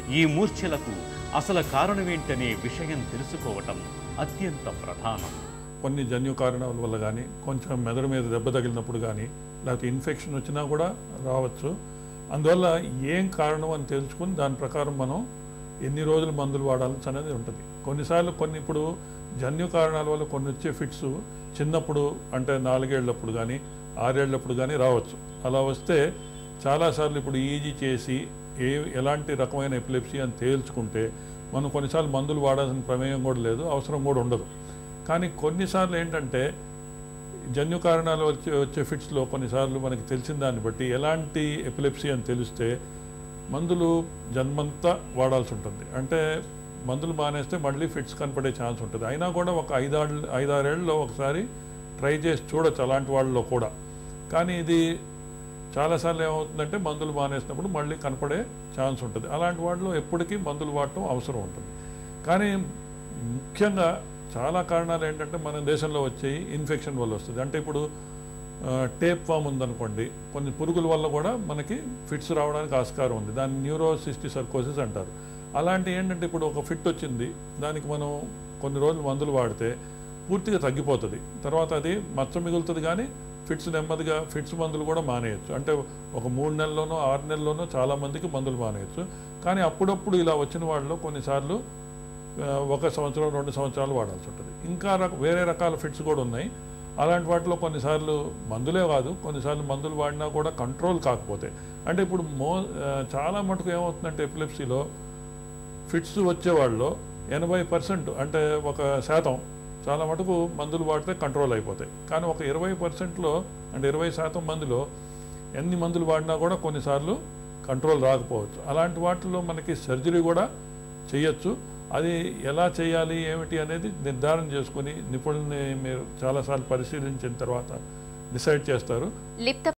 ఈ మూర్ఛలకు అసలు కారణమేంటనే విషయం తెలుసుకోవటం అత్యంత ప్రధానం కొన్ని జన్యు కారణాల వల్ల కానీ కొంచెం మెదడు మీద దెబ్బ తగిలినప్పుడు కానీ లేకపోతే ఇన్ఫెక్షన్ వచ్చినా కూడా రావచ్చు అందువల్ల ఏం కారణం అని తెలుసుకుని దాని ప్రకారం మనం ఎన్ని రోజులు మందులు వాడాల్సి అనేది ఉంటుంది కొన్నిసార్లు కొన్ని ఇప్పుడు జన్యు కారణాల వల్ల కొన్ని వచ్చే ఫిట్స్ చిన్నప్పుడు అంటే నాలుగేళ్లప్పుడు కానీ ఆరేళ్లప్పుడు కానీ రావచ్చు అలా వస్తే చాలాసార్లు ఇప్పుడు ఈజీ చేసి ఏ ఎలాంటి రకమైన ఎపిలెప్సీ అని తేల్చుకుంటే మనం కొన్నిసార్లు మందులు వాడాల్సిన ప్రమేయం కూడా లేదు అవసరం కూడా ఉండదు కానీ కొన్నిసార్లు ఏంటంటే జన్యు కారణాలు వచ్చే వచ్చే ఫిట్స్లో కొన్నిసార్లు మనకి తెలిసిన దాన్ని బట్టి ఎలాంటి ఎపిలెప్సీ అని తెలిస్తే మందులు జన్మంతా వాడాల్సి ఉంటుంది అంటే మందులు మానేస్తే మళ్ళీ ఫిట్స్ కనపడే ఛాన్స్ ఉంటుంది అయినా కూడా ఒక ఐదాళ్ళు ఐదారేళ్ళలో ఒకసారి ట్రై చేసి చూడొచ్చు అలాంటి వాళ్ళలో కూడా కానీ ఇది చాలాసార్లు ఏమవుతుందంటే మందులు మానేసినప్పుడు మళ్ళీ కనపడే ఛాన్స్ ఉంటుంది అలాంటి వాటిలో ఎప్పటికీ మందులు వాడటం అవసరం ఉంటుంది కానీ ముఖ్యంగా చాలా కారణాలు ఏంటంటే మన దేశంలో వచ్చేవి ఇన్ఫెక్షన్ వల్ల వస్తుంది అంటే ఇప్పుడు ఆ, టేప్ ఫామ్ ఉందనుకోండి కొన్ని పురుగుల వల్ల కూడా మనకి ఫిట్స్ రావడానికి ఆస్కారం ఉంది దాన్ని న్యూరోసిస్టి సర్కోసిస్ అంటారు అలాంటి ఏంటంటే ఇప్పుడు ఒక ఫిట్ వచ్చింది దానికి మనం కొన్ని రోజులు మందులు వాడితే పూర్తిగా తగ్గిపోతుంది తర్వాత అది మచ్చ మిగులుతుంది కానీ ఫిట్స్ నెమ్మదిగా ఫిట్స్ మందులు కూడా మానేయచ్చు అంటే ఒక మూడు నెలల్లోనో ఆరు నెలల్లోనో చాలా మందికి మందులు మానేయచ్చు కానీ అప్పుడప్పుడు ఇలా వచ్చిన వాళ్ళలో కొన్నిసార్లు ఆ, ఒక సంవత్సరం రెండు సంవత్సరాలు వాడాల్సి ఉంటుంది ఇంకా రక వేరే రకాల ఫిట్స్ కూడా ఉన్నాయి అలాంటి వాటిలో కొన్నిసార్లు మందులే కాదు కొన్నిసార్లు మందులు వాడినా కూడా కంట్రోల్ కాకపోతే అంటే ఇప్పుడు మో ఆ, చాలా మటుకు ఏమవుతుందంటే ఎపిలెప్సీలో ఫిట్స్ వచ్చేవాళ్ళలో ఎనభై పర్సెంట్ అంటే ఒక శాతం చాలా మటుకు మందులు వాడితే కంట్రోల్ అయిపోతాయి కానీ ఒక ఇరవై పర్సెంట్లో అంటే ఇరవై శాతం మందిలో ఎన్ని మందులు వాడినా కూడా కొన్నిసార్లు కంట్రోల్ రాకపోవచ్చు అలాంటి వాటిల్లో మనకి సర్జరీ కూడా చేయొచ్చు అది ఎలా చేయాలి ఏమిటి అనేది నిర్ధారణ చేసుకుని నిపుణుల్ని మీరు చాలాసార్లు పరిశీలించిన తర్వాత డిసైడ్ చేస్తారు లిప్త